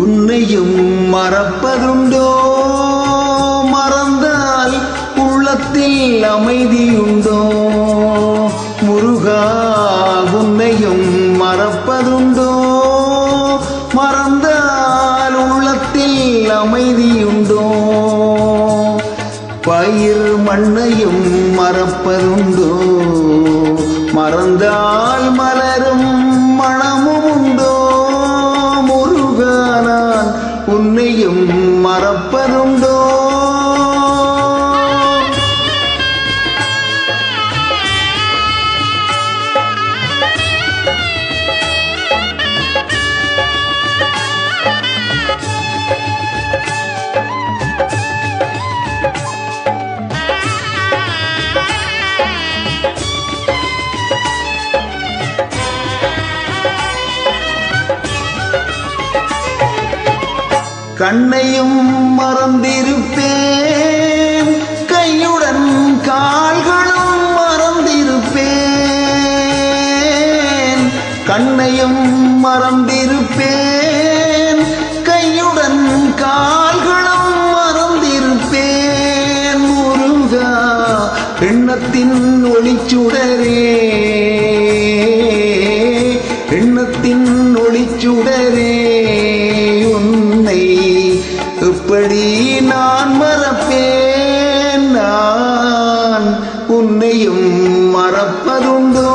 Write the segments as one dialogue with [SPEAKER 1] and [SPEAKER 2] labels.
[SPEAKER 1] உன்னையும் மறப்பதுண்டோ மறந்தால் உள்ளத்தில் அமைதியுண்டோ முருகா உன்னையும் மறப்பதுண்டோ மறந்தால் உள்ளத்தில் அமைதியுண்டோ பயிர் மண்ணையும் மறப்பதுண்டோ மறந்தால் மலரும் மணமும் உண்டோ முருகானான் உன்னையும் மறப்பதுண்டோ கண்ணையும் மறந்திருப்பேன் கையுடன் கால்களும் மறந்திருப்பேன் கண்ணையும் மறந்திருப்பேன் கையுடன் கால்களும் மறந்திருப்பேன் முருகா எண்ணத்தின் ஒளிச்சுடரே எண்ணத்தின் ஒளிச்சுடரே உன்னை எப்படி நான் மறப்பேன் நான் உன்னையும் மறப்பதுண்டோ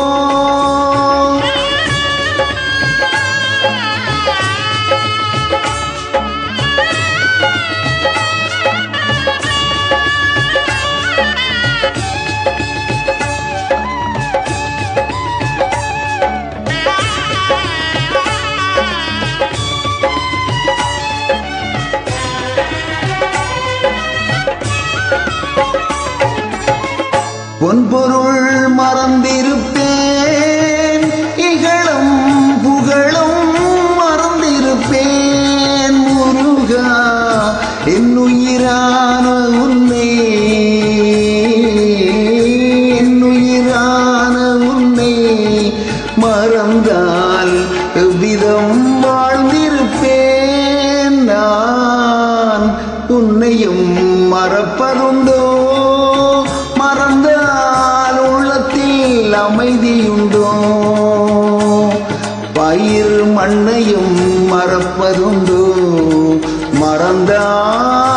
[SPEAKER 1] பொன்பொருள் மறந்திருப்பேன் இகழும் புகழும் மறந்திருப்பேன் முருகா என்னுயிரான உன்னை என்னுயிரான உன்னை மறந்தால் எவ்விதம் வாழ்ந்திருப்பேன் நான் உன்னையும் மறப்பதுண்டோ மறந்தால் உள்ளத்தில் அமைதியுண்டோ பயிர் மண்ணையும் மறப்பதுண்டோ மறந்தால்